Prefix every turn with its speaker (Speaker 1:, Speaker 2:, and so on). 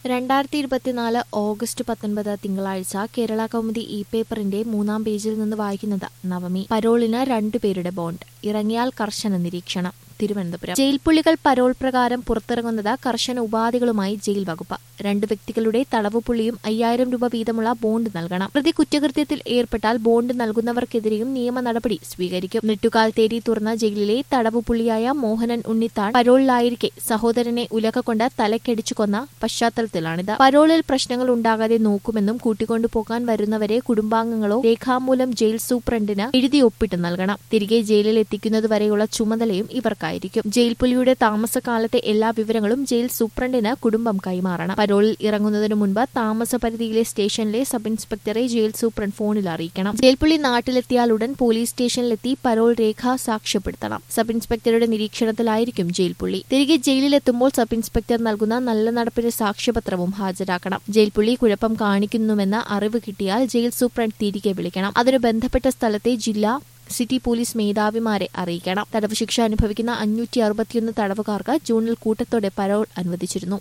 Speaker 1: രണ്ടായിരത്തി ഇരുപത്തിനാല് ഓഗസ്റ്റ് പത്തൊൻപത് തിങ്കളാഴ്ച കേരള കൗമുദി ഇ പേപ്പറിന്റെ മൂന്നാം പേജിൽ നിന്ന് വായിക്കുന്നത് നവമി പരോളിന് രണ്ടുപേരുടെ ബോണ്ട് ഇറങ്ങിയാൽ കർശന നിരീക്ഷണം തിരുവനന്തപുരം ജയിൽ പുള്ളികൾ പരോൾ പ്രകാരം പുറത്തിറങ്ങുന്നത് കർശന ഉപാധികളുമായി ജയിൽ വകുപ്പ് രണ്ട് വ്യക്തികളുടെ തടവ് പുള്ളിയും അയ്യായിരം രൂപ വീതമുള്ള ബോണ്ട് നൽകണം പ്രതി കുറ്റകൃത്യത്തിൽ ഏർപ്പെട്ടാൽ ബോണ്ട് നൽകുന്നവർക്കെതിരെയും നിയമ നടപടി സ്വീകരിക്കും നെട്ടുകാൽ തേടി തുറന്ന ജയിലിലെ തടവ് പുള്ളിയായ മോഹനൻ ഉണ്ണിത്താൻ പരോളിലായിരിക്കെ സഹോദരനെ ഉലക കൊണ്ട് തലക്കടിച്ചു കൊന്ന പശ്ചാത്തലത്തിലാണിത് പരോളിൽ പ്രശ്നങ്ങൾ ഉണ്ടാകാതെ നോക്കുമെന്നും കൂട്ടിക്കൊണ്ടുപോകാൻ വരുന്നവരെ കുടുംബാംഗങ്ങളോ രേഖാമൂലം ജയിൽ സൂപ്രണ്ടിന് എഴുതി ഒപ്പിട്ട് നൽകണം തിരികെ ജയിലിൽ എത്തിക്കുന്നതുവരെയുള്ള ചുമതലയും ഇവർക്കായിരിക്കും ജയിൽ പുലിയുടെ താമസകാലത്തെ എല്ലാ വിവരങ്ങളും ജയിൽ സൂപ്രണ്ടിന് കുടുംബം കൈമാറണം പരോളിൽ ഇറങ്ങുന്നതിനു മുൻപ് താമസ പരിധിയിലെ സ്റ്റേഷനിലെ സബ് ഇൻസ്പെക്ടറെ ജയിൽ സൂപ്രണ്ട് ഫോണിൽ അറിയിക്കണം ജയിൽ പുലി നാട്ടിലെത്തിയാൽ ഉടൻ പോലീസ് സ്റ്റേഷനിലെത്തി പരോൾ രേഖ സാക്ഷ്യപ്പെടുത്തണം സബ് ഇൻസ്പെക്ടറുടെ നിരീക്ഷണത്തിലായിരിക്കും ജയിൽ പുള്ളി തിരികെ ജയിലിലെത്തുമ്പോൾ സബ് ഇൻസ്പെക്ടർ നൽകുന്ന നല്ല നടപ്പിന്റെ സാക്ഷ്യപത്രവും ഹാജരാക്കണം ജയിൽ പുള്ളി കുഴപ്പം കാണിക്കുന്നുവെന്ന അറിവ് കിട്ടിയാൽ ജയിൽ സൂപ്രണ്ട് തിരികെ വിളിക്കണം അതിന് ബന്ധപ്പെട്ട സ്ഥലത്തെ ജില്ലാ സിറ്റി പോലീസ് മേധാവിമാരെ അറിയിക്കണം തടവ് ശിക്ഷ അനുഭവിക്കുന്ന അഞ്ഞൂറ്റി അറുപത്തിയൊന്ന് തടവുകാർക്ക് ജൂണിൽ കൂട്ടത്തോടെ പരോൾ അനുവദിച്ചിരുന്നു